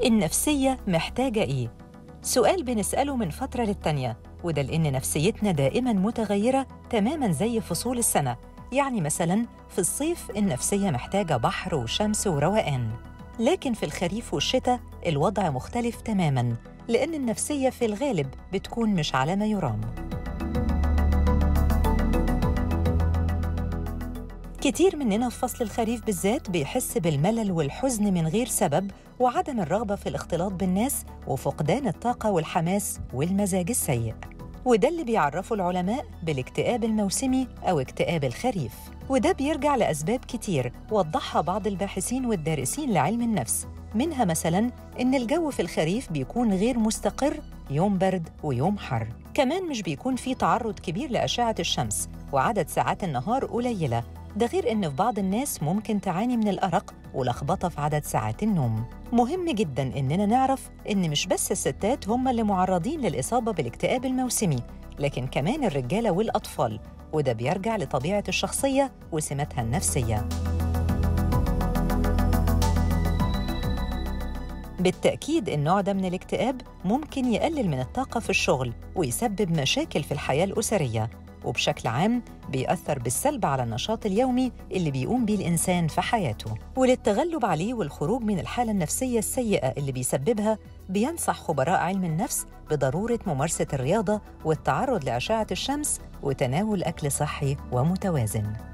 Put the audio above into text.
النفسية محتاجة إيه؟ سؤال بنسأله من فترة للتانية وده لأن نفسيتنا دائماً متغيرة تماماً زي فصول السنة يعني مثلاً في الصيف النفسية محتاجة بحر وشمس وروقان لكن في الخريف والشتاء الوضع مختلف تماماً لأن النفسية في الغالب بتكون مش على ما يرام كتير مننا في فصل الخريف بالذات بيحس بالملل والحزن من غير سبب وعدم الرغبة في الاختلاط بالناس وفقدان الطاقة والحماس والمزاج السيء وده اللي بيعرفه العلماء بالاكتئاب الموسمي أو اكتئاب الخريف وده بيرجع لأسباب كتير وضحها بعض الباحثين والدارسين لعلم النفس منها مثلاً إن الجو في الخريف بيكون غير مستقر يوم برد ويوم حر كمان مش بيكون في تعرض كبير لأشعة الشمس وعدد ساعات النهار قليلة ده غير إن في بعض الناس ممكن تعاني من الأرق ولخبطة في عدد ساعات النوم مهم جدا إننا نعرف إن مش بس الستات هم اللي معرضين للإصابة بالاكتئاب الموسمي لكن كمان الرجالة والأطفال وده بيرجع لطبيعة الشخصية وسماتها النفسية بالتأكيد النوع ده من الاكتئاب ممكن يقلل من الطاقة في الشغل ويسبب مشاكل في الحياة الأسرية وبشكل عام بيأثر بالسلب على النشاط اليومي اللي بيقوم بيه الإنسان في حياته وللتغلب عليه والخروج من الحالة النفسية السيئة اللي بيسببها بينصح خبراء علم النفس بضرورة ممارسة الرياضة والتعرض لأشعة الشمس وتناول أكل صحي ومتوازن